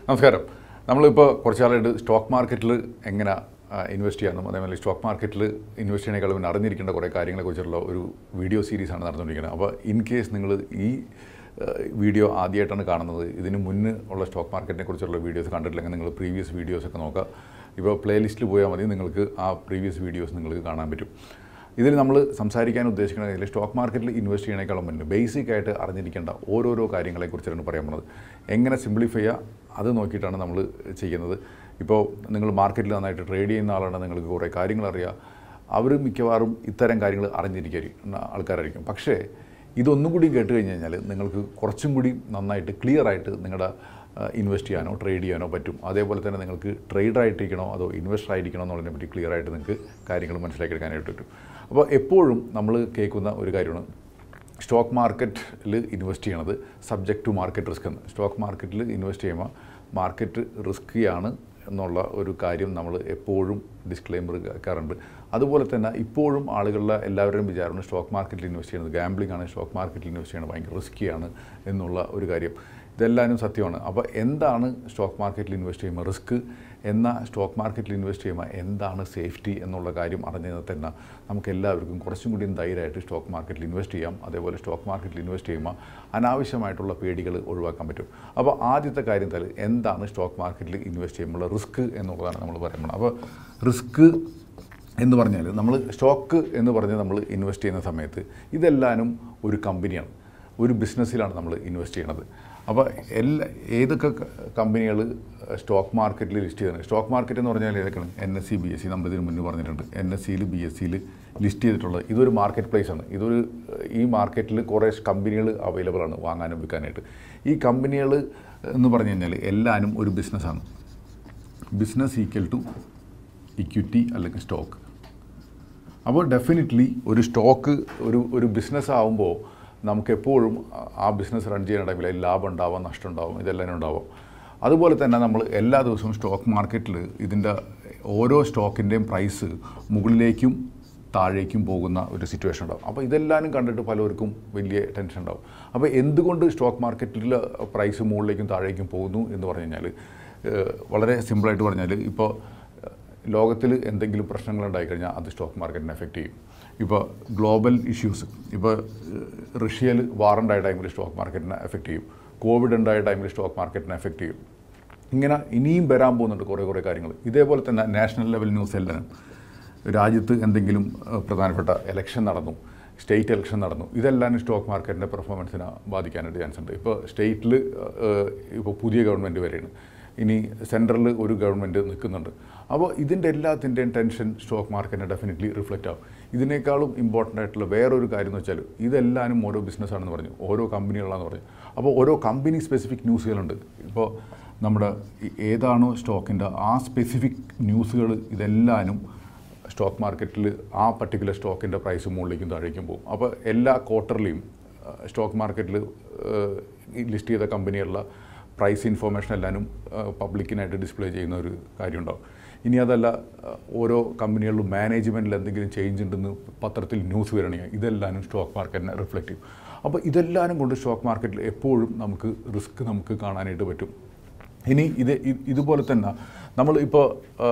നമസ്കാരം നമ്മളിപ്പോൾ കുറച്ച് നാളായിട്ട് സ്റ്റോക്ക് മാർക്കറ്റിൽ എങ്ങനെ ഇൻവെസ്റ്റ് ചെയ്യാമെന്നും അതേപോലെ സ്റ്റോക്ക് മാർക്കറ്റിൽ ഇൻവെസ്റ്റ് ചെയ്യണേക്കാളും പിന്നെ അറിഞ്ഞിരിക്കേണ്ട കുറേ കാര്യങ്ങളെക്കുറിച്ചുള്ള ഒരു വീഡിയോ സീരീസാണ് നടന്നുകൊണ്ടിരിക്കുന്നത് അപ്പോൾ ഇൻ കേസ് നിങ്ങൾ ഈ ആ, വീഡിയോ ആദ്യമായിട്ടാണ് കാണുന്നത് ഇതിന് മുന്നേ ഉള്ള സ്റ്റോക്ക് മാർക്കറ്റിനെ കുറിച്ചുള്ള വീഡിയോസ് കണ്ടിട്ടില്ലെങ്കിൽ നിങ്ങൾ പ്രീവിയസ് വീഡിയോസൊക്കെ നോക്കുക ഇപ്പോൾ പ്ലേലിസ്റ്റിൽ പോയാൽ മതി നിങ്ങൾക്ക് ആ പ്രീവിയസ് വീഡിയോസ് നിങ്ങൾക്ക് കാണാൻ പറ്റും ഇതിൽ നമ്മൾ സംസാരിക്കാൻ ഉദ്ദേശിക്കുന്നത് സ്റ്റോക്ക് മാർക്കറ്റിൽ ഇൻവെസ്റ്റ് ചെയ്യണേക്കാളും മുന്നേ ബേസിക് ആയിട്ട് അറിഞ്ഞിരിക്കേണ്ട ഓരോരോ കാര്യങ്ങളെക്കുറിച്ചാണ് പറയാൻ പോകുന്നത് എങ്ങനെ സിംപ്ലിഫൈ ചെയ്യുക അത് നോക്കിയിട്ടാണ് നമ്മൾ ചെയ്യുന്നത് ഇപ്പോൾ നിങ്ങൾ മാർക്കറ്റിൽ നന്നായിട്ട് ട്രേഡ് ചെയ്യുന്ന ആളാണ് നിങ്ങൾക്ക് കുറേ കാര്യങ്ങൾ അറിയാം അവർ മിക്കവാറും ഇത്തരം കാര്യങ്ങൾ അറിഞ്ഞിരിക്കും ആൾക്കാരായിരിക്കും പക്ഷേ ഇതൊന്നും കൂടി കേട്ട് കഴിഞ്ഞ് കഴിഞ്ഞാൽ നിങ്ങൾക്ക് കുറച്ചും കൂടി നന്നായിട്ട് ക്ലിയർ ആയിട്ട് നിങ്ങളുടെ ഇൻവെസ്റ്റ് ചെയ്യാനോ ട്രേഡ് ചെയ്യാനോ പറ്റും അതേപോലെ തന്നെ നിങ്ങൾക്ക് ട്രേഡർ ആയിട്ടിരിക്കണോ അതോ ഇൻവെസ്റ്റർ ആയിരിക്കണോ എന്നുള്ളതിനെ പറ്റി ക്ലിയർ ആയിട്ട് നിങ്ങൾക്ക് കാര്യങ്ങൾ മനസ്സിലാക്കിയെടുക്കാനായിട്ട് പറ്റും അപ്പോൾ എപ്പോഴും നമ്മൾ കേൾക്കുന്ന ഒരു കാര്യമാണ് സ്റ്റോക്ക് മാർക്കറ്റിൽ ഇൻവെസ്റ്റ് ചെയ്യണത് സബ്ജക്റ്റ് ടു മാർക്കറ്റ് റിസ്ക് എന്ന് സ്റ്റോക്ക് മാർക്കറ്റിൽ ഇൻവെസ്റ്റ് ചെയ്യുമ്പോൾ മാർക്കറ്റ് റിസ്ക്കിയാണ് എന്നുള്ള ഒരു കാര്യം നമ്മൾ എപ്പോഴും ഡിസ്ക്ലെയിമർ കേൾക്കാറുണ്ട് അതുപോലെ തന്നെ ഇപ്പോഴും ആളുകളുടെ എല്ലാവരുടെയും വിചാരമാണ് സ്റ്റോക്ക് മാർക്കറ്റിൽ ഇൻവെസ്റ്റ് ചെയ്യുന്നത് ഗാംബ്ലിംഗ് ആണ് സ്റ്റോക്ക് മാർക്കറ്റിൽ ഇൻവെസ്റ്റ് ചെയ്യുന്നത് ഭയങ്കര റിസ്ക്കിയാണ് എന്നുള്ള ഒരു കാര്യം ഇതെല്ലാവരും സത്യമാണ് അപ്പോൾ എന്താണ് സ്റ്റോക്ക് മാർക്കറ്റിൽ ഇൻവെസ്റ്റ് ചെയ്യുമ്പോൾ റിസ്ക് എന്ന സ്റ്റോക്ക് മാർക്കറ്റിൽ ഇൻവെസ്റ്റ് ചെയ്യുമ്പോൾ എന്താണ് സേഫ്റ്റി എന്നുള്ള കാര്യം അറിഞ്ഞാൽ തന്നെ നമുക്ക് എല്ലാവർക്കും കുറച്ചും കൂടി ധൈര്യമായിട്ട് സ്റ്റോക്ക് മാർക്കറ്റിൽ ഇൻവെസ്റ്റ് ചെയ്യാം അതേപോലെ സ്റ്റോക്ക് മാർക്കറ്റിൽ ഇൻവെസ്റ്റ് ചെയ്യുമ്പോൾ അനാവശ്യമായിട്ടുള്ള പേടികൾ ഒഴിവാക്കാൻ പറ്റും അപ്പോൾ ആദ്യത്തെ കാര്യം തല എന്താണ് സ്റ്റോക്ക് മാർക്കറ്റിൽ ഇൻവെസ്റ്റ് ചെയ്യുമ്പോൾ റിസ്ക് എന്നുള്ളതാണ് നമ്മൾ പറയുന്നത് അപ്പോൾ റിസ്ക് എന്ന് പറഞ്ഞാൽ നമ്മൾ സ്റ്റോക്ക് എന്ന് പറഞ്ഞ് നമ്മൾ ഇൻവെസ്റ്റ് ചെയ്യുന്ന സമയത്ത് ഇതെല്ലാനും ഒരു കമ്പനിയാണ് ഒരു ബിസിനസ്സിലാണ് നമ്മൾ ഇൻവെസ്റ്റ് ചെയ്യണത് അപ്പോൾ എല്ലാ ഏതൊക്കെ കമ്പനികൾ സ്റ്റോക്ക് മാർക്കറ്റിൽ ലിസ്റ്റ് ചെയ്തിട്ടുണ്ട് സ്റ്റോക്ക് മാർക്കറ്റ് എന്ന് പറഞ്ഞാൽ ഏതൊക്കെയാണ് N S C B S C നമ്മൾ ഇതിന് മുന്നേ പറഞ്ഞിട്ടുണ്ട് എൻ എസ് സിയിൽ ബി എസ് സിയിൽ ലിസ്റ്റ് ചെയ്തിട്ടുള്ളത് ഇതൊരു മാർക്കറ്റ് പ്ലേസ് ആണ് ഇതൊരു ഈ മാർക്കറ്റിൽ കുറേ കമ്പനികൾ അവൈലബിൾ ആണ് വാങ്ങാനും വിൽക്കാനായിട്ട് ഈ കമ്പനികൾ എന്ന് പറഞ്ഞു കഴിഞ്ഞാൽ എല്ലാനും ഒരു ബിസിനസ്സാണ് ബിസിനസ് ഈക്വൽ ടു ഇക്വിറ്റി അല്ലെങ്കിൽ സ്റ്റോക്ക് അപ്പോൾ ഡെഫിനറ്റ്ലി ഒരു സ്റ്റോക്ക് ഒരു ഒരു ബിസിനസ് ആകുമ്പോൾ നമുക്ക് എപ്പോഴും ആ ബിസിനസ് റൺ ചെയ്യുന്ന ടൈമിൽ അതിൽ ലാഭം ഉണ്ടാവാം നഷ്ടം ഉണ്ടാവും ഇതെല്ലാം ഉണ്ടാവും അതുപോലെ തന്നെ നമ്മൾ എല്ലാ ദിവസവും സ്റ്റോക്ക് മാർക്കറ്റിൽ ഇതിൻ്റെ ഓരോ സ്റ്റോക്കിൻ്റെയും പ്രൈസ് മുകളിലേക്കും താഴേക്കും പോകുന്ന ഒരു സിറ്റുവേഷൻ ഉണ്ടാവും അപ്പോൾ ഇതെല്ലാവരും കണ്ടിട്ട് പലർക്കും വലിയ ടെൻഷൻ ഉണ്ടാവും അപ്പോൾ എന്തുകൊണ്ട് സ്റ്റോക്ക് മാർക്കറ്റിൽ പ്രൈസ് മുകളിലേക്കും താഴേക്കും പോകുന്നു എന്ന് പറഞ്ഞു കഴിഞ്ഞാൽ ഏഹ്, വളരെ സിമ്പിളായിട്ട് പറഞ്ഞാൽ ഇപ്പോൾ ലോകത്തിൽ എന്തെങ്കിലും പ്രശ്നങ്ങൾ ഉണ്ടായിക്കഴിഞ്ഞാൽ അത് സ്റ്റോക്ക് മാർക്കറ്റിനെ എഫക്റ്റ് ചെയ്യും ഇപ്പോൾ ഗ്ലോബൽ ഇഷ്യൂസ് ഇപ്പോൾ റഷ്യയിൽ വാറുണ്ടായ ടൈമിൽ സ്റ്റോക്ക് മാർക്കറ്റിനെ എഫക്റ്റ് ചെയ്യും കോവിഡ് ഉണ്ടായ ടൈമിൽ സ്റ്റോക്ക് മാർക്കറ്റിനെ എഫക്റ്റ് ചെയ്യും ഇങ്ങനെ ഇനിയും വരാൻ പോകുന്നുണ്ട് കുറേ കുറേ കാര്യങ്ങൾ ഇതേപോലെ തന്നെ നാഷണൽ ലെവൽ ന്യൂസ് എല്ലാം രാജ്യത്ത് എന്തെങ്കിലും ഏഹ്, പ്രധാനപ്പെട്ട ഇലക്ഷൻ നടന്നു സ്റ്റേറ്റ് ഇലക്ഷൻ നടന്നു ഇതെല്ലാം സ്റ്റോക്ക് മാർക്കറ്റിൻ്റെ പെർഫോമൻസിനെ ബാധിക്കാനായിട്ട് ചാൻസ് ഉണ്ട് ഇപ്പോൾ സ്റ്റേറ്റിൽ ഇപ്പോൾ പുതിയ ഗവൺമെൻറ് വരെയാണ് ഇനി സെൻട്രലിൽ ഒരു ഗവൺമെൻറ് നിൽക്കുന്നുണ്ട് അപ്പോൾ ഇതിൻ്റെ എല്ലാത്തിൻ്റെയും ടെൻഷൻ സ്റ്റോക്ക് മാർക്കറ്റിനെ ഡെഫിനറ്റ്ലി റിഫ്ലക്റ്റ് ആവും ഇതിനേക്കാളും ഇമ്പോർട്ടൻ്റ് ആയിട്ടുള്ള വേറൊരു കാര്യം എന്ന് വെച്ചാൽ ഇതെല്ലാനും ഓരോ ബിസിനസ്സാണെന്ന് പറഞ്ഞു ഓരോ കമ്പനികളാണെന്ന് പറഞ്ഞു അപ്പോൾ ഓരോ കമ്പനി സ്പെസിഫിക് ന്യൂസുകളുണ്ട് ഇപ്പോൾ നമ്മുടെ ഈ ഏതാണോ സ്റ്റോക്കിൻ്റെ ആ സ്പെസിഫിക് ന്യൂസുകൾ ഇതെല്ലാനും സ്റ്റോക്ക് മാർക്കറ്റിൽ ആ പർട്ടിക്കുലർ സ്റ്റോക്കിൻ്റെ പ്രൈസ് മുകളിലേക്കും താഴേക്കും പോകും അപ്പോൾ എല്ലാ ക്വാർട്ടർലിയും സ്റ്റോക്ക് മാർക്കറ്റിൽ ലിസ്റ്റ് ചെയ്ത കമ്പനികളുടെ പ്രൈസ് ഇൻഫോർമേഷൻ എല്ലാനും പബ്ലിക്കിനായിട്ട് ഡിസ്പ്ലേ ചെയ്യുന്ന ഒരു കാര്യമുണ്ടാവും ഇനി അതല്ല ആ, ഓരോ കമ്പനികളിലും മാനേജ്മെൻറ്റിൽ എന്തെങ്കിലും ചേഞ്ച് ഉണ്ടെന്ന് പത്രത്തിൽ ന്യൂസ് വരണമെങ്കിൽ ഇതെല്ലാനും സ്റ്റോക്ക് മാർക്കറ്റിനെ റിഫ്ലക്റ്റ് ചെയ്യും അപ്പോൾ ഇതെല്ലാനും കൊണ്ട് സ്റ്റോക്ക് മാർക്കറ്റിൽ എപ്പോഴും നമുക്ക് റിസ്ക് നമുക്ക് കാണാനായിട്ട് പറ്റും ഇനി ഇത് ഇ- ഇതുപോലെ തന്നെ നമ്മൾ ഇപ്പോൾ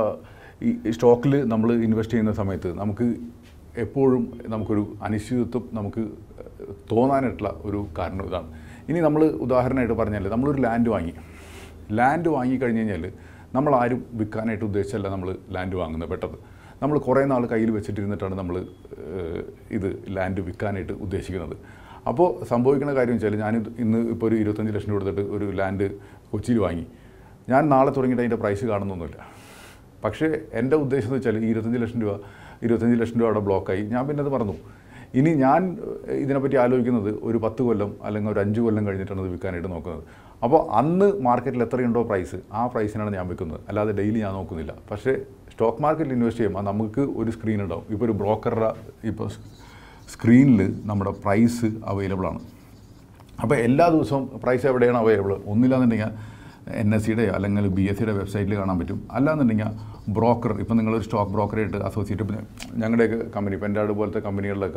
ഈ സ്റ്റോക്കിൽ നമ്മൾ ഇൻവെസ്റ്റ് ചെയ്യുന്ന സമയത്ത് നമുക്ക് എപ്പോഴും നമുക്കൊരു അനിശ്ചിതത്വം നമുക്ക് ഏഹ്, തോന്നാനായിട്ടുള്ള ഒരു കാരണം ഇതാണ് ഇനി നമ്മൾ ഉദാഹരണമായിട്ട് പറഞ്ഞാൽ നമ്മളൊരു ലാൻഡ് വാങ്ങി ലാൻഡ് വാങ്ങിക്കഴിഞ്ഞ് കഴിഞ്ഞാൽ നമ്മൾ ആരും വിൽക്കാനായിട്ട് ഉദ്ദേശിച്ചല്ല നമ്മൾ ലാൻഡ് വാങ്ങുന്നത് പെട്ടെന്ന് നമ്മൾ കുറേ നാൾ കയ്യിൽ വെച്ചിട്ടിരുന്നിട്ടാണ് നമ്മൾ ഏഹ്, ഇത് ലാൻഡ് വിൽക്കാനായിട്ട് ഉദ്ദേശിക്കുന്നത് അപ്പോൾ സംഭവിക്കുന്ന കാര്യം വെച്ചാൽ ഞാൻ ഇന്ന് ഇപ്പോൾ ഒരു ഇരുപത്തഞ്ച് ലക്ഷം രൂപ കൊടുത്തിട്ട് ഒരു ലാൻഡ് കൊച്ചിയിൽ വാങ്ങി ഞാൻ നാളെ തുടങ്ങിയിട്ട് അതിൻ്റെ പ്രൈസ് കാണുന്നൊന്നുമില്ല പക്ഷേ എൻ്റെ ഉദ്ദേശം എന്ന് വെച്ചാൽ ഈ ഇരുപത്തഞ്ച് ലക്ഷം രൂപ ഇരുപത്തഞ്ച് ലക്ഷം രൂപ അവിടെ ബ്ലോക്കായി ഞാൻ പിന്നെ അത് മറന്നു ഇനി ഞാൻ ഏഹ്, ഇതിനെപ്പറ്റി ആലോചിക്കുന്നത് ഒരു പത്ത് കൊല്ലം അല്ലെങ്കിൽ ഒരു അഞ്ച് കൊല്ലം കഴിഞ്ഞിട്ടാണ് ഇത് വിൽക്കാനായിട്ട് നോക്കുന്നത് അപ്പോൾ അന്ന് മാർക്കറ്റിൽ എത്രയുണ്ടോ പ്രൈസ് ആ പ്രൈസിനാണ് ഞാൻ വിൽക്കുന്നത് അല്ലാതെ ഡെയിലി ഞാൻ നോക്കുന്നില്ല പക്ഷേ സ്റ്റോക്ക് മാർക്കറ്റിൽ ഇൻവെസ്റ്റ് ചെയ്യുമ്പോൾ നമുക്ക് ഒരു സ്ക്രീൻ ഉണ്ടാവും ഇപ്പോൾ ഒരു ബ്രോക്കറുടെ ഇപ്പോൾ സ്ക്രീനിൽ നമ്മുടെ പ്രൈസ് അവൈലബിൾ ആണ് അപ്പോൾ എല്ലാ ദിവസവും പ്രൈസ് എവിടെയാണ് അവൈലബിൾ ഒന്നില്ലാന്നുണ്ടെങ്കിൽ എൻ എസ് സിയുടെ അല്ലെങ്കിൽ ബി എസ് സിയുടെ വെബ്സൈറ്റിൽ കാണാൻ പറ്റും അല്ലാന്നുണ്ടെങ്കിൽ ബ്രോക്കർ ഇപ്പം നിങ്ങളൊരു സ്റ്റോക്ക് ബ്രോക്കറായിട്ട് അസോസിയേറ്റ് ഇപ്പം ഞങ്ങളുടെയൊക്കെ കമ്പനി ഇപ്പോൾ എൻ്റെ പോലത്തെ കമ്പനികളിലൊക്കെ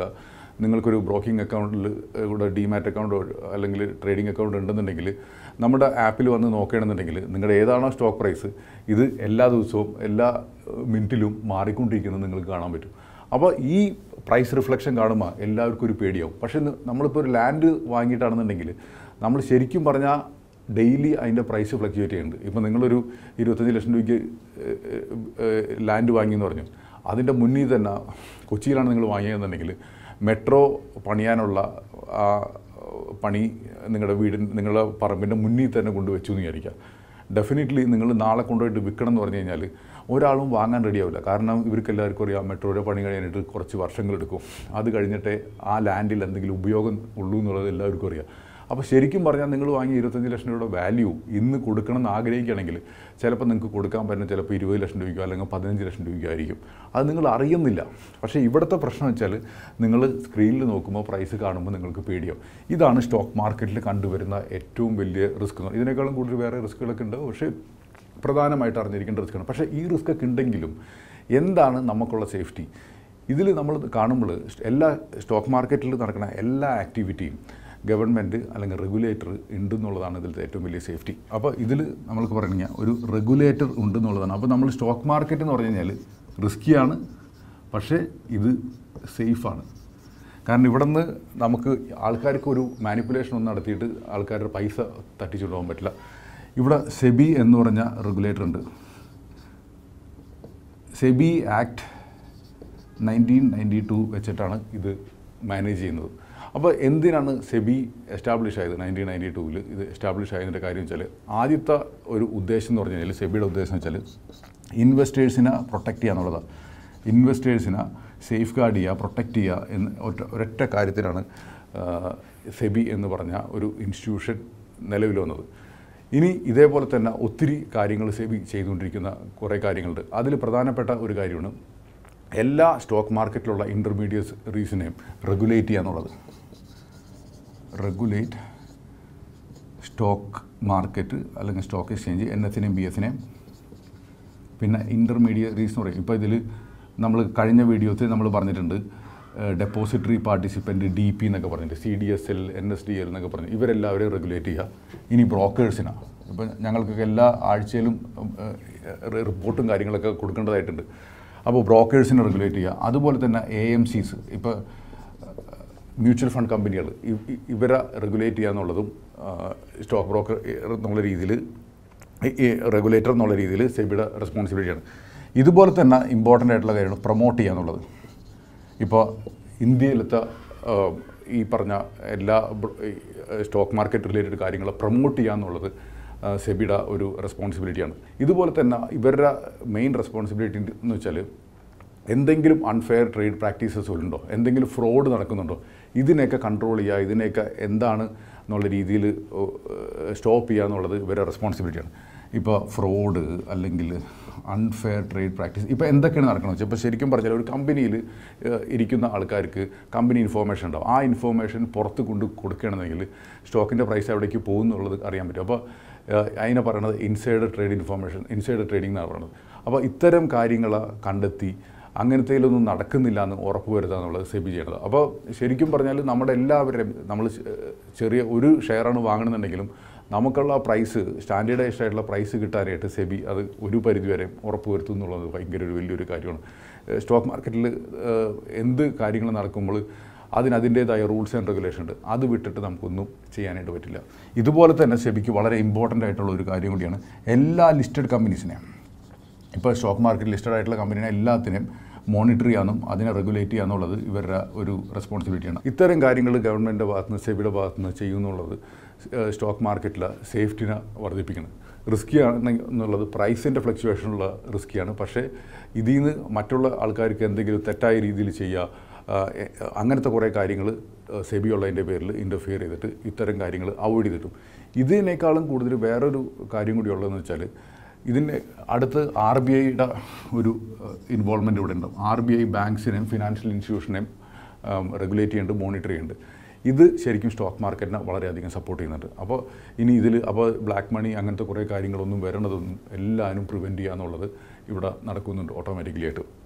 നിങ്ങൾക്കൊരു ബ്രോക്കിംഗ് അക്കൗണ്ടിൽ ഇവിടെ ഡിമാറ്റ് അക്കൗണ്ട് അല്ലെങ്കിൽ ട്രേഡിംഗ് അക്കൗണ്ട് ഉണ്ടെന്നുണ്ടെങ്കിൽ നമ്മുടെ ആപ്പിൽ വന്ന് നോക്കുകയാണെന്നുണ്ടെങ്കിൽ നിങ്ങളുടെ ഏതാണോ സ്റ്റോക്ക് പ്രൈസ് ഇത് എല്ലാ ദിവസവും എല്ലാ ഏഹ്, മിനിറ്റിലും മാറിക്കൊണ്ടിരിക്കുന്നത് നിങ്ങൾക്ക് കാണാൻ പറ്റും അപ്പോൾ ഈ പ്രൈസ് റിഫ്ലക്ഷൻ കാണുമ്പോൾ എല്ലാവർക്കും ഒരു പേടിയാവും പക്ഷേ ഇന്ന് നമ്മളിപ്പോൾ ഒരു ലാൻഡ് വാങ്ങിയിട്ടാണെന്നുണ്ടെങ്കിൽ നമ്മൾ ശരിക്കും പറഞ്ഞാൽ ഡെയിലി അതിൻ്റെ പ്രൈസ് ഫ്ലക്ച്വേറ്റ് ചെയ്യുന്നുണ്ട് ഇപ്പോൾ നിങ്ങളൊരു ഇരുപത്തഞ്ച് ലക്ഷം രൂപയ്ക്ക് ലാൻഡ് വാങ്ങിയെന്ന് പറഞ്ഞു അതിൻ്റെ മുന്നിൽ തന്നെ കൊച്ചിയിലാണ് നിങ്ങൾ വാങ്ങിയതെന്നുണ്ടെങ്കിൽ മെട്രോ പണിയാനുള്ള ആ പണി നിങ്ങളുടെ വീടിൻ നിങ്ങളുടെ പറമ്പിൻ്റെ മുന്നിൽ തന്നെ കൊണ്ടുവച്ചു എന്ന് വിചാരിക്കുക ഡെഫിനറ്റ്ലി നിങ്ങൾ നാളെ കൊണ്ടുപോയിട്ട് വിൽക്കണം എന്ന് പറഞ്ഞു കഴിഞ്ഞാൽ ഒരാളും വാങ്ങാൻ റെഡിയാവില്ല കാരണം ഇവർക്ക് എല്ലാവർക്കും അറിയാം മെട്രോയുടെ പണി കഴിഞ്ഞിട്ട് കുറച്ച് വർഷങ്ങളെടുക്കും അത് കഴിഞ്ഞിട്ടേ ആ ലാൻഡിൽ എന്തെങ്കിലും ഉപയോഗം ഉള്ളൂ എന്നുള്ളത് എല്ലാവർക്കും അറിയാം അപ്പോൾ ശരിക്കും പറഞ്ഞാൽ നിങ്ങൾ വാങ്ങിയ ഇരുപത്തഞ്ച് ലക്ഷം രൂപയുടെ വാല്യൂ ഇന്ന് കൊടുക്കണം എന്ന് ആഗ്രഹിക്കുകയാണെങ്കിൽ ചിലപ്പോൾ നിങ്ങൾക്ക് കൊടുക്കാൻ പറ്റുന്ന ചിലപ്പോൾ ഇരുപത് ലക്ഷം രൂപയ്ക്കോ അല്ലെങ്കിൽ പതിനഞ്ച് ലക്ഷം രൂപയ്ക്കോ ആയിരിക്കും അത് നിങ്ങൾ അറിയുന്നില്ല പക്ഷേ ഇവിടുത്തെ പ്രശ്നം വെച്ചാൽ നിങ്ങൾ സ്ക്രീനിൽ നോക്കുമ്പോൾ പ്രൈസ് കാണുമ്പോൾ നിങ്ങൾക്ക് പേടിയാവും ഇതാണ് സ്റ്റോക്ക് മാർക്കറ്റിൽ കണ്ടുവരുന്ന ഏറ്റവും വലിയ റിസ്ക് ഇതിനേക്കാളും കൂടുതൽ വേറെ റിസ്ക്കുകളൊക്കെ ഉണ്ട് പക്ഷേ പ്രധാനമായിട്ട് അറിഞ്ഞിരിക്കേണ്ട റിസ്ക്കാണ് പക്ഷേ ഈ റിസ്ക് ഒക്കെ ഉണ്ടെങ്കിലും എന്താണ് നമുക്കുള്ള സേഫ്റ്റി ഇതിൽ നമ്മൾ കാണുമ്പോൾ എല്ലാ സ്റ്റോക്ക് മാർക്കറ്റിൽ നടക്കുന്ന എല്ലാ ആക്ടിവിറ്റിയും ഗവൺമെൻറ് അല്ലെങ്കിൽ റെഗുലേറ്റർ ഉണ്ടെന്നുള്ളതാണ് ഇതിലത്തെ ഏറ്റവും വലിയ സേഫ്റ്റി അപ്പോൾ ഇതിൽ നമ്മൾക്ക് പറഞ്ഞു കഴിഞ്ഞാൽ ഒരു റെഗുലേറ്റർ ഉണ്ടെന്നുള്ളതാണ് അപ്പോൾ നമ്മൾ സ്റ്റോക്ക് മാർക്കറ്റ് എന്ന് പറഞ്ഞു കഴിഞ്ഞാൽ റിസ്ക്കിയാണ് പക്ഷേ ഇത് സേഫാണ് കാരണം ഇവിടെ നിന്ന് നമുക്ക് ആൾക്കാർക്ക് ഒരു മാനിപ്പുലേഷൻ ഒന്നും നടത്തിയിട്ട് ആൾക്കാരുടെ പൈസ തട്ടിച്ചുകൊണ്ട് പോകാൻ പറ്റില്ല ഇവിടെ സെബി എന്ന് പറഞ്ഞ റെഗുലേറ്റർ ഉണ്ട് SEBI act nineteen ninety two വെച്ചിട്ടാണ് ഇത് മാനേജ് ചെയ്യുന്നത് അപ്പോൾ എന്തിനാണ് സെബി എസ്റ്റാബ്ലിഷ് ആയത് നയൻറ്റീൻ നയൻറ്റി ടൂവിൽ ഇത് എസ്റ്റാബ്ലിഷ് ആയതിൻ്റെ കാര്യം വെച്ചാൽ ആദ്യത്തെ ഒരു ഉദ്ദേശം എന്ന് പറഞ്ഞു കഴിഞ്ഞാൽ സെബിയുടെ ഉദ്ദേശം വെച്ചാൽ ഇൻവെസ്റ്റേഴ്സിനെ പ്രൊട്ടക്റ്റ് ചെയ്യുക എന്നുള്ളതാണ് ഇൻവെസ്റ്റേഴ്സിനെ സേഫ് ഗാർഡ് ചെയ്യുക പ്രൊട്ടക്റ്റ് ചെയ്യുക എന്ന് ഒറ്റ ഒരൊറ്റ കാര്യത്തിലാണ് ആ, സെബി എന്ന് പറഞ്ഞ ഒരു ഇൻസ്റ്റിറ്റ്യൂഷൻ നിലവിൽ വന്നത് ഇനി ഇതേപോലെ തന്നെ ഒത്തിരി കാര്യങ്ങൾ സെബി ചെയ്തുകൊണ്ടിരിക്കുന്ന കുറേ കാര്യങ്ങളുണ്ട് അതിൽ പ്രധാനപ്പെട്ട ഒരു കാര്യമാണ് എല്ലാ സ്റ്റോക്ക് മാർക്കറ്റിലുള്ള ഇൻ്റർമീഡിയറ്റ് റീസിനെയും റെഗുലേറ്റ് ചെയ്യുക എന്നുള്ളത് റെഗുലേറ്റ് സ്റ്റോക്ക് മാർക്കറ്റ് അല്ലെങ്കിൽ സ്റ്റോക്ക് എക്സ്ചേഞ്ച് എൻ എസിനെയും ബി എസിനെയും പിന്നെ ഇൻ്റർമീഡിയറീസ് എന്ന് പറയും ഇപ്പോൾ ഇതിൽ നമ്മൾ കഴിഞ്ഞ വീഡിയോത്തിൽ നമ്മൾ പറഞ്ഞിട്ടുണ്ട് ഡെപ്പോസിറ്ററി പാർട്ടിസിപ്പൻറ്റ് ഡി പി എന്നൊക്കെ പറഞ്ഞിട്ട് C D S L N S D L എന്നൊക്കെ പറഞ്ഞു ഇവരെല്ലാവരെയും റെഗുലേറ്റ് ചെയ്യുക ഇനി ബ്രോക്കേഴ്സിനാണ് ഇപ്പം ഞങ്ങൾക്കൊക്കെ എല്ലാ ആഴ്ചയിലും റിപ്പോർട്ടും കാര്യങ്ങളൊക്കെ കൊടുക്കേണ്ടതായിട്ടുണ്ട് അപ്പോൾ ബ്രോക്കേഴ്സിനെ റെഗുലേറ്റ് ചെയ്യുക അതുപോലെ തന്നെ എ എം സീസ് ഇപ്പോൾ മ്യൂച്വൽ ഫണ്ട് കമ്പനികൾ ഇവരെ റെഗുലേറ്റ് ചെയ്യുക എന്നുള്ളതും സ്റ്റോക്ക് ബ്രോക്കർ എന്നുള്ള രീതിയിൽ ഈ റെഗുലേറ്റർ എന്നുള്ള രീതിയിൽ സെബിയുടെ റെസ്പോൺസിബിലിറ്റിയാണ് ഇതുപോലെ തന്നെ ഇമ്പോർട്ടൻ്റ് ആയിട്ടുള്ള കാര്യമാണ് പ്രൊമോട്ട് ചെയ്യുക എന്നുള്ളത് ഇപ്പോൾ ഇന്ത്യയിലത്തെ ആ, ഈ പറഞ്ഞ എല്ലാ ബ്ര- ഈ, സ്റ്റോക്ക് മാർക്കറ്റ് റിലേറ്റഡ് കാര്യങ്ങൾ പ്രൊമോട്ട് ചെയ്യുക എന്നുള്ളത് ആ, സെബിയുടെ ഒരു റെസ്പോൺസിബിലിറ്റിയാണ് ഇതുപോലെ തന്നെ ഇവരുടെ മെയിൻ റെസ്പോൺസിബിലിറ്റി എന്ന് വെച്ചാൽ എന്തെങ്കിലും അൺഫെയർ ട്രേഡ് പ്രാക്ടീസസ് ഉണ്ടോ എന്തെങ്കിലും ഫ്രോഡ് നടക്കുന്നുണ്ടോ ഇതിനെയൊക്കെ കൺട്രോൾ ചെയ്യുക ഇതിനെയൊക്കെ എന്താണ് എന്നുള്ള രീതിയിൽ സ്റ്റോപ്പ് ചെയ്യുക എന്നുള്ളത് ഇവരുടെ റെസ്പോൺസിബിലിറ്റിയാണ് ഇപ്പോൾ ഫ്രോഡ് അല്ലെങ്കിൽ അൺഫെയർ ട്രേഡ് പ്രാക്ടീസ് ഇപ്പോൾ എന്തൊക്കെയാണ് നടക്കുന്നത് വെച്ചാൽ ഇപ്പോൾ ശരിക്കും പറഞ്ഞാൽ ഒരു കമ്പനിയിൽ ഇരിക്കുന്ന ആൾക്കാർക്ക് കമ്പനി ഇൻഫോർമേഷൻ ഉണ്ടാവും ആ ഇൻഫോർമേഷൻ പുറത്ത് കൊണ്ട് കൊടുക്കുകയാണെന്നെങ്കിൽ സ്റ്റോക്കിൻ്റെ പ്രൈസ് എവിടേക്ക് പോകും എന്നുള്ളത് അറിയാൻ പറ്റും അപ്പോൾ ഏഹ്, അതിനെ പറയുന്നത് inside trade information inside trading എന്നാണ് പറയുന്നത് അപ്പോൾ ഇത്തരം കാര്യങ്ങൾ കണ്ടെത്തി അങ്ങനത്തേലൊന്നും നടക്കുന്നില്ല എന്ന് ഉറപ്പ് വരുത്തുക എന്നുള്ളത് സെബി ചെയ്യണത് അപ്പോൾ ശരിക്കും പറഞ്ഞാൽ നമ്മുടെ എല്ലാവരുടെയും നമ്മൾ ചെറിയ ഒരു ഷെയറാണ് വാങ്ങണമെന്നുണ്ടെങ്കിലും നമുക്കുള്ള പ്രൈസ് സ്റ്റാൻഡേർഡൈസ്ഡ് ആയിട്ടുള്ള പ്രൈസ് കിട്ടാനായിട്ട് സെബി അത് ഒരു പരിധിവരെ ഉറപ്പ് വരുത്തും എന്നുള്ളത് ഭയങ്കര ഒരു വലിയൊരു കാര്യമാണ് ഏഹ് സ്റ്റോക്ക് മാർക്കറ്റിൽ ഏഹ് എന്ത് കാര്യങ്ങൾ നടക്കുമ്പോൾ അതിന് അതിൻ്റേതായ റൂൾസ് ആൻഡ് റെഗുലേഷൻ ഉണ്ട് അത് വിട്ടിട്ട് നമുക്കൊന്നും ചെയ്യാനായിട്ട് പറ്റില്ല ഇതുപോലെ തന്നെ സെബിക്ക് വളരെ ഇമ്പോർട്ടൻ്റ് ആയിട്ടുള്ള ഒരു കാര്യം കൂടിയാണ് എല്ലാ ലിസ്റ്റഡ് കമ്പനീസിനെയും ഇപ്പോൾ സ്റ്റോക്ക് മാർക്കറ്റ് ലിസ്റ്റഡ് ആയിട്ടുള്ള കമ്പനിനെ എല്ലാത്തിനെയും മോണിറ്റർ ചെയ്യാനും അതിനെ റെഗുലേറ്റ് ചെയ്യാന്നുള്ളത് ഇവരുടെ ഒരു റെസ്പോൺസിബിലിറ്റിയാണ് ഇത്തരം കാര്യങ്ങൾ ഗവൺമെൻറ്റിൻ്റെ ഭാഗത്തുനിന്ന് സെബിയുടെ ഭാഗത്തുനിന്ന് ചെയ്യുന്നുള്ളത് സ്റ്റോക്ക് മാർക്കറ്റിലെ സേഫ്റ്റിനെ വർദ്ധിപ്പിക്കുന്നത് റിസ്ക്കിയാണ് എന്നുള്ളത് പ്രൈസിൻ്റെ ഫ്ലക്ച്വേഷനുള്ള റിസ്ക്കിയാണ് പക്ഷേ ഇതിൽ നിന്ന് മറ്റുള്ള ആൾക്കാർക്ക് എന്തെങ്കിലും തെറ്റായ രീതിയിൽ ചെയ്യുക ആ, എ- അങ്ങനത്തെ കുറേ കാര്യങ്ങൾ സെബി ഉള്ളതിൻ്റെ പേരിൽ ഇൻ്റർഫിയർ ചെയ്തിട്ട് ഇത്തരം കാര്യങ്ങൾ അവോയ്ഡ് ചെയ്തിട്ടും ഇതിനേക്കാളും കൂടുതൽ വേറൊരു കാര്യം കൂടി ഉള്ളതെന്ന് വെച്ചാൽ ഇതിൻ്റെ അടുത്ത് ആർ ബി ഐയുടെ ഒരു ഇൻവോൾവ്മെൻ്റ് ഇവിടെ ഉണ്ടാവും ആർ ബി ഐ ബാങ്ക്സിനെയും ഫിനാൻഷ്യൽ ഇൻസ്റ്റിറ്റ്യൂഷനെയും റെഗുലേറ്റ് ചെയ്യുന്നുണ്ട് മോണിറ്റർ ചെയ്യുന്നുണ്ട് ഇത് ശരിക്കും സ്റ്റോക്ക് മാർക്കറ്റിനെ വളരെയധികം സപ്പോർട്ട് ചെയ്യുന്നുണ്ട് അപ്പോൾ ഇനി ഇതിൽ അപ്പോൾ ബ്ലാക്ക് മണി അങ്ങനത്തെ കുറേ കാര്യങ്ങളൊന്നും വരണതൊന്നും എല്ലാവരും പ്രിവെൻറ്റ് ചെയ്യുക എന്നുള്ളത് ഇവിടെ നടക്കുന്നുണ്ട് ഓട്ടോമാറ്റിക്കലി ആയിട്ട്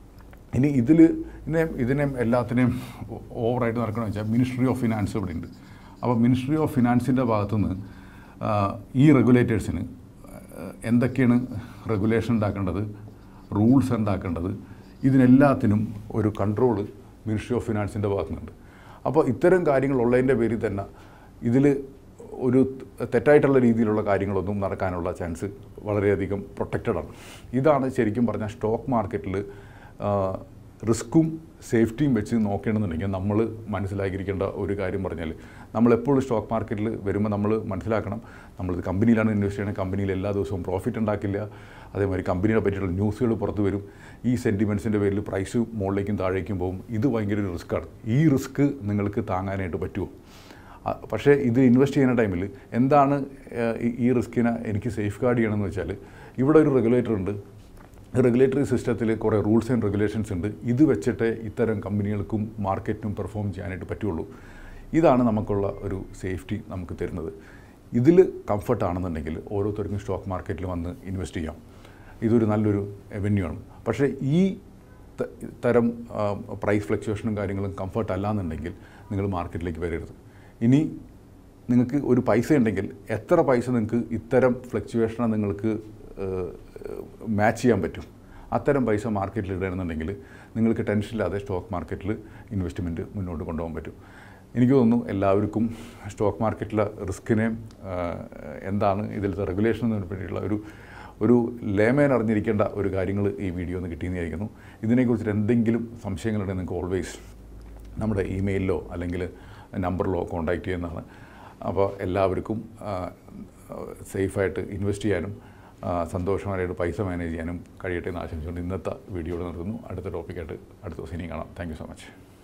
ഇനി ഇതിൽ ഇതിനെ ഇതിനെയും എല്ലാത്തിനെയും ഓവറായിട്ട് നടക്കണമെന്ന് വെച്ചാൽ മിനിസ്ട്രി ഓഫ് ഫിനാൻസ് ഇവിടെ ഉണ്ട് അപ്പോൾ മിനിസ്ട്രി ഓഫ് ഫിനാൻസിൻ്റെ ഭാഗത്തുനിന്ന് ആ, ഈ റെഗുലേറ്റേഴ്സിന് എന്തൊക്കെയാണ് റെഗുലേഷൻ ഉണ്ടാക്കേണ്ടത് റൂൾസ് ഉണ്ടാക്കേണ്ടത് ഇതിനെല്ലാത്തിനും ഒരു കൺട്രോൾ മിനിസ്ട്രി ഓഫ് ഫിനാൻസിൻ്റെ ഭാഗത്തുനിന്നുണ്ട് അപ്പോൾ ഇത്തരം കാര്യങ്ങളുള്ളതിൻ്റെ പേരിൽ തന്നെ ഇതിൽ ഒരു തെറ്റായിട്ടുള്ള രീതിയിലുള്ള കാര്യങ്ങളൊന്നും നടക്കാനുള്ള ചാൻസ് വളരെയധികം പ്രൊട്ടക്റ്റഡ് ആണ് ഇതാണ് ശരിക്കും പറഞ്ഞാൽ സ്റ്റോക്ക് മാർക്കറ്റിൽ റിസ്ക്കും സേഫ്റ്റിയും വെച്ച് നോക്കേണ്ടതെന്നുണ്ടെങ്കിൽ നമ്മൾ മനസ്സിലാക്കിയിരിക്കേണ്ട ഒരു കാര്യം പറഞ്ഞാൽ നമ്മളെപ്പോഴും സ്റ്റോക്ക് മാർക്കറ്റിൽ വരുമ്പോൾ നമ്മൾ മനസ്സിലാക്കണം നമ്മളിത് കമ്പനിയിലാണ് ഇൻവെസ്റ്റ് ചെയ്യുന്നത് കമ്പനിയിൽ എല്ലാ ദിവസവും പ്രോഫിറ്റ് ഉണ്ടാക്കില്ല അതേമാതിരി കമ്പനിയെ പറ്റിയിട്ടുള്ള ന്യൂസുകൾ പുറത്ത് വരും ഈ സെൻറ്റിമെൻറ്റ്സിൻ്റെ പേരിൽ പ്രൈസ് മുകളിലേക്കും താഴേക്കും പോകും ഇത് ഭയങ്കര ഒരു റിസ്ക്കാണ് ഈ റിസ്ക് നിങ്ങൾക്ക് താങ്ങാനായിട്ട് പറ്റുമോ ആ, പക്ഷേ ഇത് ഇൻവെസ്റ്റ് ചെയ്യുന്ന ടൈമിൽ എന്താണ് ഏഹ്, ഈ- ഈ റിസ്കിനെ എനിക്ക് സേഫ് ഗാർഡ് ചെയ്യണമെന്ന് വെച്ചാൽ ഇവിടെ ഒരു റെഗുലേറ്റർ ഉണ്ട് റെഗുലേറ്ററി സിസ്റ്റത്തിൽ കുറേ റൂൾസ് ആൻഡ് റെഗുലേഷൻസ് ഉണ്ട് ഇത് വെച്ചിട്ട് ഇത്തരം കമ്പനികൾക്കും മാർക്കറ്റിനും പെർഫോം ചെയ്യാനായിട്ട് പറ്റുള്ളൂ ഇതാണ് നമുക്കുള്ള ഒരു സേഫ്റ്റി നമുക്ക് തരുന്നത് ഇതിൽ കംഫർട്ടാണെന്നുണ്ടെങ്കിൽ ഓരോരുത്തർക്കും സ്റ്റോക്ക് മാർക്കറ്റിൽ വന്ന് ഇൻവെസ്റ്റ് ചെയ്യാം ഇതൊരു നല്ലൊരു അവന്യൂ ആണ് പക്ഷേ ഈ ത- തരം പ്രൈസ് ഫ്ലക്ച്വേഷനും കാര്യങ്ങളും കംഫർട്ട് അല്ലാന്നുണ്ടെങ്കിൽ നിങ്ങൾ മാർക്കറ്റിലേക്ക് വരരുത് ഇനി നിങ്ങൾക്ക് ഒരു പൈസ ഉണ്ടെങ്കിൽ എത്ര പൈസ നിങ്ങൾക്ക് ഇത്തരം ഫ്ലക്ച്വേഷനെ നിങ്ങൾക്ക് മാച്ച് ചെയ്യാൻ പറ്റും അത്തരം പൈസ മാർക്കറ്റിൽ ഇടണമെന്നുണ്ടെങ്കിൽ നിങ്ങൾക്ക് ടെൻഷൻ ഇല്ലാതെ സ്റ്റോക്ക് മാർക്കറ്റിൽ ഇൻവെസ്റ്റ്മെൻറ്റ് മുന്നോട്ട് കൊണ്ടുപോകാൻ പറ്റും എനിക്ക് തോന്നുന്നു എല്ലാവർക്കും സ്റ്റോക്ക് മാർക്കറ്റിലെ റിസ്കിനെ എന്താണ് ഇതിലത്തെ റെഗുലേഷനെ പറ്റിയിട്ടുള്ള ഒരു ഒരു ലേമേൻ അറിഞ്ഞിരിക്കേണ്ട ഒരു കാര്യങ്ങൾ ഈ വീഡിയോ ഒന്ന് കിട്ടിയെന്നായിരിക്കുന്നു ഇതിനെക്കുറിച്ച് എന്തെങ്കിലും സംശയങ്ങളുണ്ടെങ്കിൽ നിങ്ങൾക്ക് ഓൾവേസ് നമ്മുടെ ഇമെയിലിലോ അല്ലെങ്കിൽ നമ്പറിലോ കോൺടാക്റ്റ് ചെയ്യുന്നതാണ് അപ്പോൾ എല്ലാവർക്കും സേഫായിട്ട് ഇൻവെസ്റ്റ് ചെയ്യാനും ആ, സന്തോഷമായിട്ട് പൈസ മാനേജ് ചെയ്യാനും കഴിയട്ടെ എന്ന് ആശംസിച്ചുകൊണ്ട് ഇന്നത്തെ വീഡിയോ നിർത്തുന്നു അടുത്ത ടോപ്പിക്കായിട്ട് അടുത്ത ദിവസം ഇനി കാണാം താങ്ക് യു സോ മച്ച്